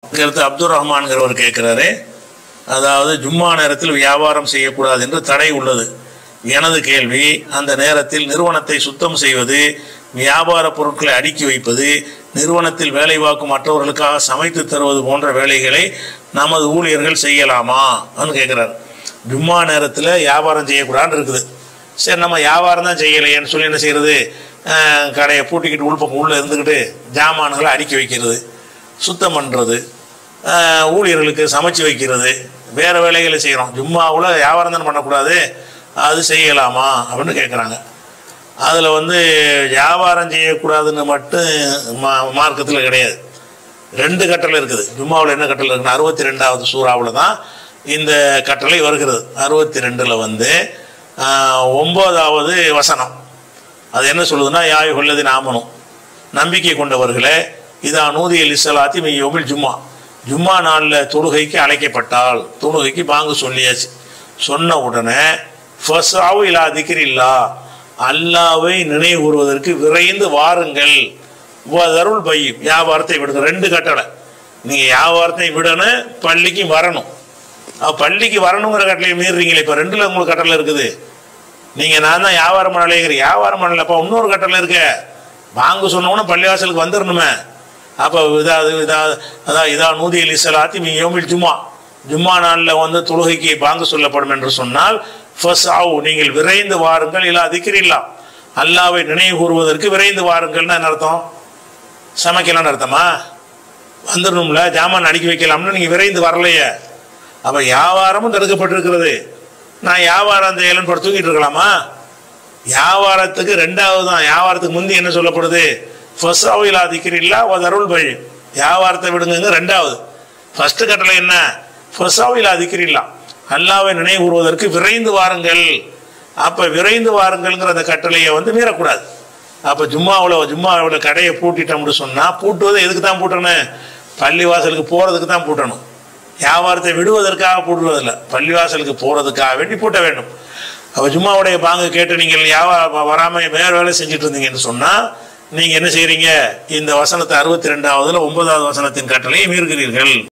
அடுத்து அப்துல் ரஹ்மான்கிறவர் கேட்குறாரு அதாவது ஜும்மா நேரத்தில் வியாபாரம் செய்யக்கூடாது என்று தடை உள்ளது எனது கேள்வி அந்த நேரத்தில் நிறுவனத்தை சுத்தம் செய்வது வியாபார பொருட்களை அடுக்கி வைப்பது நிறுவனத்தில் வேலை பார்க்கும் மற்றவர்களுக்காக சமைத்து தருவது போன்ற வேலைகளை நமது ஊழியர்கள் செய்யலாமா அப்படின்னு கேட்குறாரு ஜும்மா நேரத்தில் வியாபாரம் செய்யக்கூடாதுன்னு இருக்குது சரி நம்ம வியாபாரம் தான் செய்யலையேன்னு சொல்லி என்ன செய்யறது அஹ், கடையை பூட்டிக்கிட்டு உள்பக்கம் உள்ளே இருந்துக்கிட்டு ஜாமான்களை அடுக்கி வைக்கிறது சுத்தம் பண்ணுறது ஊழியர்களுக்கு சமைச்சு வைக்கிறது வேறு வேலைகளை செய்கிறோம் ஜும்மாவில் வியாபாரம் தானே பண்ணக்கூடாது அது செய்யலாமா அப்படின்னு கேட்குறாங்க அதில் வந்து வியாபாரம் செய்யக்கூடாதுன்னு மட்டும் மா மார்க்கத்தில் கிடையாது ரெண்டு கட்டளை இருக்குது ஜும்மாவில் என்ன கட்டளை இருக்குன்னா அறுபத்தி ரெண்டாவது சூறாவில் தான் இந்த கட்டளை வருகிறது அறுபத்தி ரெண்டில் வந்து ஆஹ், ஒன்பதாவது வசனம் அது என்ன சொல்லுதுன்னா யாய் கொள்ளது நாமனும் நம்பிக்கை கொண்டவர்களே இதா நூதியல் இஸ்லாத்தி மையோமில் ஜும்மா ஜும்மா நாளில் தொழுகைக்கு அழைக்கப்பட்டால் தொழுகைக்கு பாங்கு சொல்லியாச்சு சொன்ன உடனே ஃபஸ்ஸாவு இலா திக்ரில்லா அல்லாவை நினைவு கூறுவதற்கு விரைந்து வாருங்கள் தருள் பையும் வியாபாரத்தை விடுங்க ரெண்டு கட்டளை நீங்கள் வியாபாரத்தை விடணும் பள்ளிக்கு வரணும் அப்ப பள்ளிக்கு வரணுங்கிற கட்டளையை மீறுறீங்களே இப்போ ரெண்டுல உங்களுக்கு கட்டளை இருக்குது நீங்கள் நான் தான் வியாபாரம் பண்ணலைங்கிற வியாபாரம் பண்ணலப்பா இன்னொரு கட்டளை இருக்க வாங்க சொன்னோன்னா பள்ளிவாசலுக்கு வந்துடணுமே அப்போ இதா இதா அதான் இதா நூதியில் இஸ்லாத்தி மீ யோமில் ஜும்மா ஜும்மா நாளில் வந்து தொழுகைக்கு பாங்கு சொல்லப்படும் என்று சொன்னால் ஃபஸ் ஆவு நீங்கள் விரைந்து வாருங்கள் இல்லா திக்கிரில்லாம் அல்லாவை நினைவு கூறுவதற்கு விரைந்து வாருங்கள்னு என்ன அர்த்தம் சமைக்கலாம்னு அர்த்தமா வந்துடணும்ல ஜாமான் அடுக்கி வைக்கலாம்னு நீங்கள் விரைந்து வரலையே அப்போ வியாபாரமும் தடுக்கப்பட்டிருக்கிறது நான் வியாபாரம் செய்யலன்னு படுத்து தூங்கிட்டு இருக்கலாமா வியாபாரத்துக்கு ரெண்டாவது தான் வியாபாரத்துக்கு முந்தி என்ன சொல்லப்படுது ஃபஸ்ஸாவிலா திக்கிரில்லா ஒரு அருள் பழி வியாபாரத்தை விடுங்க ரெண்டாவது ஃபர்ஸ்ட் கட்டளை என்ன ஃபஸ்ஸாவிலா திக்கிரில்லா அல்லாவை நினைவு கூறுவதற்கு விரைந்து வாருங்கள் அப்போ விரைந்து வாருங்கள்ங்கிற அந்த கட்டளையை வந்து மீறக்கூடாது அப்போ ஜும்மாவில் ஜும்மாவில் கடையை பூட்டிட்டோம்னு சொன்னால் பூட்டுவது எதுக்கு தான் பூட்டணும் பள்ளிவாசலுக்கு போகிறதுக்கு தான் பூட்டணும் வியாபாரத்தை விடுவதற்காக பூட்டுவதில்லை பள்ளிவாசலுக்கு போகிறதுக்காக வேண்டி பூட்ட வேண்டும் அப்போ ஜும்மாவுடைய பாங்கு கேட்டு நீங்கள் வியாபாரம் வராமல் வேறு வேலை செஞ்சுட்டு இருந்தீங்கன்னு சொன்னால் நீங்கள் என்ன செய்கிறீங்க இந்த வசனத்தை அறுபத்தி ரெண்டாவதுல ஒன்பதாவது வசனத்தின் கட்டளையை மீறுகிறீர்கள்